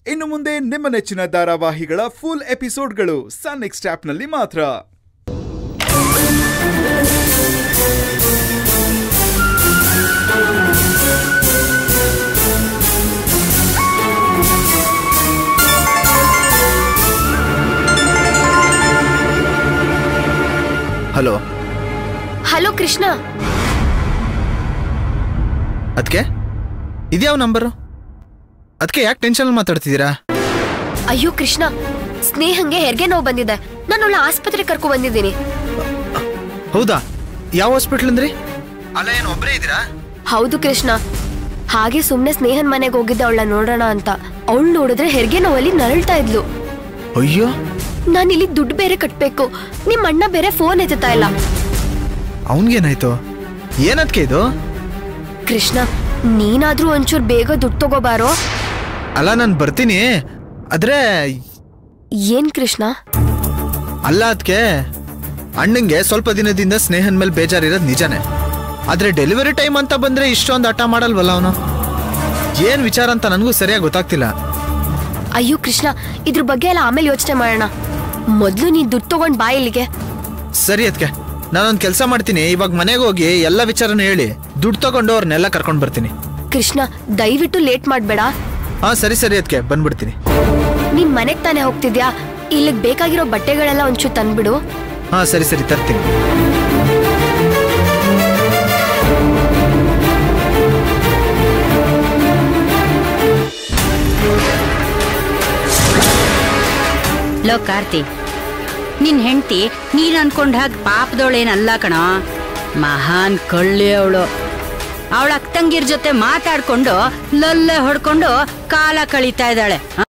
ಇನ್ನು ಮುಂದೆ ನಿಮ್ಮ ನೆಚ್ಚಿನ ಧಾರಾವಾಹಿಗಳ ಫುಲ್ ಎಪಿಸೋಡ್ಗಳು ಸನ್ ನೆಕ್ಸ್ಟ್ ಆಪ್ನಲ್ಲಿ ಮಾತ್ರ ಹಲೋ ಹಲೋ ಕೃಷ್ಣ ಅದಕ್ಕೆ ಇದ್ಯಾವ ನಂಬರು ಅದಕ್ಕೆ ಯಾಕೆ ಟೆನ್ಷನ್ ಮಾತಾಡ್ತಿದ್ದೀರಾ ಅಯ್ಯೋ ಕೃಷ್ಣ ಸ್ನೇಹಂಗೆ ಹೆರಿಗೆ ನೋವು ಬಂದಿದೆ ನಾನು ಅವಳ ಆಸ್ಪತ್ರೆ ಕರ್ಕೊ ಬಂದಿದ್ದೀನಿ ಹೌದಾ ಯಾವ ಹಾಸ್ಪಿಟ್ಲ್ ಅಂದ್ರಿ ಅಲ್ಲ ಏನು ಒಬ್ಬರೇ ಇದ್ದೀರಾ ಹೌದು ಕೃಷ್ಣ ಹಾಗೆ ಸುಮ್ನೆ ಸ್ನೇಹನ್ ಮನೆಗೆ ಹೋಗಿದ್ದೆ ಅವಳ ನೋಡೋಣ ಅಂತ ಅವಳು ನೋಡಿದ್ರೆ ಹೆರಿಗೆ ನೋವಲ್ಲಿ ನರಳ್ತಾ ಇದ್ಲು ಅಯ್ಯೋ ನಾನು ಇಲ್ಲಿ ದುಡ್ಡು ಬೇರೆ ಕಟ್ಬೇಕು ನಿಮ್ ಅಣ್ಣ ಬೇರೆ ಫೋನ್ ಎತ್ತುತ್ತಾ ಇಲ್ಲ ಅವನ್ಗೇನಾಯ್ತು ಏನದ್ಕೆ ಇದು ಕೃಷ್ಣ ನೀನಾದ್ರೂ ಒಂಚೂರು ಬೇಗ ದುಡ್ಡು ತಗೋಬಾರೋ ಅಲ್ಲ ನಾನು ಬರ್ತೀನಿ ಆದ್ರೆ ಏನ್ ಕೃಷ್ಣ ಅಲ್ಲ ಅದಕ್ಕೆ ಅಣ್ಣಂಗೆ ಸ್ವಲ್ಪ ದಿನದಿಂದ ಸ್ನೇಹನ್ ಮೇಲೆ ಬೇಜಾರಿರೋದು ನಿಜಾನೇ ಆದ್ರೆ ಡೆಲಿವರಿ ಟೈಮ್ ಅಂತ ಬಂದ್ರೆ ಇಷ್ಟೊಂದು ಹಠ ಮಾಡಲ್ವಲ್ಲ ಅವನು ಏನ್ ವಿಚಾರ ಅಂತ ನನಗೂ ಸರಿಯಾಗಿ ಗೊತ್ತಾಗ್ತಿಲ್ಲ ಅಯ್ಯೋ ಕೃಷ್ಣ ಇದ್ರ ಬಗ್ಗೆ ಎಲ್ಲ ಆಮೇಲೆ ಯೋಚನೆ ಮಾಡೋಣ ಮೊದ್ಲು ನೀ ದುಡ್ಡು ತಗೊಂಡ್ ಬಾ ಇಲ್ಲಿಗೆ ಸರಿ ಅದಕ್ಕೆ ನಾನೊಂದು ಕೆಲಸ ಮಾಡ್ತೀನಿ ಇವಾಗ ಮನೆಗೆ ಹೋಗಿ ಎಲ್ಲ ವಿಚಾರನ ಹೇಳಿ ದುಡ್ಡು ತಗೊಂಡು ಅವ್ರನ್ನೆಲ್ಲ ಕರ್ಕೊಂಡು ಬರ್ತೀನಿ ಕೃಷ್ಣ ದಯವಿಟ್ಟು ಲೇಟ್ ಮಾಡ್ಬೇಡ ಹಾ ಸರಿ ಸರಿ ಅದಕ್ಕೆ ಬಂದ್ಬಿಡ್ತೀನಿ ನೀನ್ ಮನೆಗ್ ತಾನೇ ಹೋಗ್ತಿದ್ಯಾ ಇಲ್ಲಿಗ್ ಬೇಕಾಗಿರೋ ಬಟ್ಟೆಗಳೆಲ್ಲ ಒಂಚೂರು ತಂದ್ಬಿಡು ಹಾ ಸರಿ ಸರಿ ತರ್ತೀನಿ ಲೋ ಕಾರ್ತಿ ನಿನ್ ಹೆಂಡ್ತಿ ನೀನ್ ಅನ್ಕೊಂಡ್ ಹಾಗೆ ಪಾಪದವಳೇನಲ್ಲ ಕಣ ಮಹಾನ್ ಕಳ್ಳಿ ಅವಳು ಅವಳ ಅಕ್ಕಂಗಿರ್ ಜೊತೆ ಮಾತಾಡ್ಕೊಂಡು ಲಲ್ಲೆ ಹೊಡ್ಕೊಂಡು ಕಾಲ ಕಳೀತಾ ಇದ್ದಾಳೆ